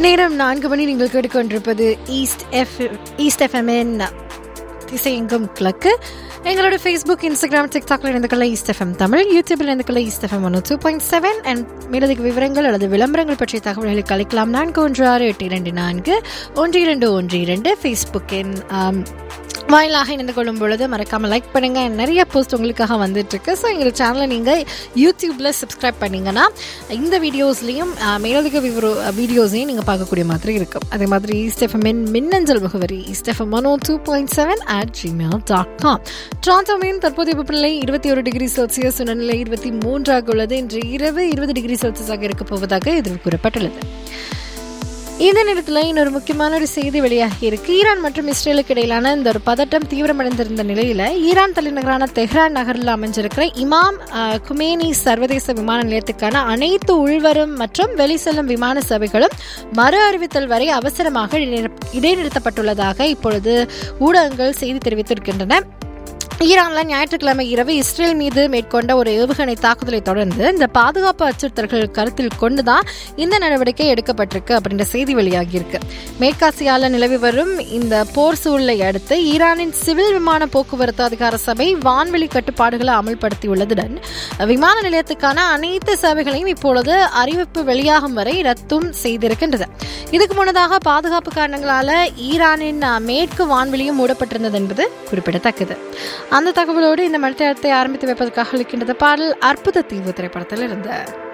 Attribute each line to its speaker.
Speaker 1: நேரம் நான்கு மணி நீங்கள் கேட்டுக்கொண்டிருப்பது ஈஸ்ட் எஃப் ஈஸ்ட் எஃப்எம்என் திசையெங்கும் கிழக்கு எங்களோட ஃபேஸ்புக் இன்ஸ்டாகிராம் டிக்டாக்ல இணைந்து கொள்ள ஈஸ்ட் எஃப்எம் தமிழ் யூடியூபில் இணைந்து கொள்ள ஈஸ்ட் எஃப்எம் ஒன்று டூ பாயிண்ட் செவன் அண்ட் மேலதிக விவரங்கள் அல்லது விளம்பரங்கள் பற்றிய தகவல்களை கலைக்கலாம் நான்கு ஒன்று ஆறு எட்டு இரண்டு நான்கு ஒன்று இரண்டு ஒன்று இரண்டு ஃபேஸ்புக்கின் ஆம், வாயிலாக இணைந்து கொள்ளும் பொழுது மறக்காம லைக் பண்ணுங்க நிறைய போஸ்ட் உங்களுக்காக வந்துட்டு இருக்கு ஸோ எங்கள் சேனலை நீங்க யூடியூப்ல சப்ஸ்கிரைப் பண்ணீங்கன்னா இந்த வீடியோஸ்லையும் மேலதிக விவரோ வீடியோஸையும் நீங்க பார்க்கக்கூடிய மாதிரி இருக்கும் அதே மாதிரி ஈஸ்டெஃபமின் மின்னஞ்சல் முகவரி East FM one two point seven at Gmail dot com ட்ரான்டோவின் தற்போதைய வெப்பநிலை இருபத்தி ஒரு டிகிரி செல்சியஸ் உணர்நிலை இருபத்தி மூன்றாக உள்ளது இன்று இரவு இருபது டிகிரி செல்சியஸாக இருக்க போவதாக எதிர்வு கூறப்பட்டுள்ளது இந்த நேரத்தில் இன்னொரு முக்கியமான ஒரு செய்தி வெளியாகி இருக்கு ஈரான் மற்றும் இஸ்ரேலுக்கு இடையிலான இந்த ஒரு பதட்டம் தீவிரமடைந்திருந்த நிலையில ஈரான் தலைநகரான தெஹ்ரான் நகரில் அமைஞ்சிருக்கிற இமாம் அஹ், குமேனி சர்வதேச விமான நிலையத்துக்கான அனைத்து உள்வரும் மற்றும் வெளிச்செல்லும் விமான சேவைகளும் மறு அறிவித்தல் வரை அவசரமாக இடைநிறு- இடைநிறுத்தப்பட்டுள்ளதாக இப்பொழுது ஊடகங்கள் செய்தி தெரிவித்திருக்கின்றன ஈரான்ல ஞாயிற்றுக்கிழமை இரவு இஸ்ரேல் மீது மேற்கொண்ட ஒரு ஏவுகணை தாக்குதலை தொடர்ந்து இந்த பாதுகாப்பு அச்சுறுத்தல்கள் கருத்தில் கொண்டுதான் இந்த நடவடிக்கை எடுக்கப்பட்டிருக்கு அப்படின்ற செய்தி வெளியாகியிருக்கு மேற்காசியால நிலவி வரும் இந்த போர் சூழலை அடுத்து ஈரானின் சிவில் விமான போக்குவரத்து அதிகார சபை வான்வெளி கட்டுப்பாடுகளை அமல்படுத்தியுள்ளதுடன் விமான நிலையத்துக்கான அனைத்து சேவைகளையும் இப்பொழுது அறிவிப்பு வெளியாகும் வரை ரத்தும் செய்திருக்கின்றது இதுக்கு முன்னதாக பாதுகாப்பு காரணங்களால ஈரானின் அஹ், மேற்கு வான்வெளியும் மூடப்பட்டிருந்தது என்பது குறிப்பிடத்தக்கது அந்த தகவலோடு இந்த மணித்தேரத்தை ஆரம்பித்து வைப்பதற்காக இருக்கின்றது பாடல் அற்புத தீவு திரைப்படத்தில் இருந்து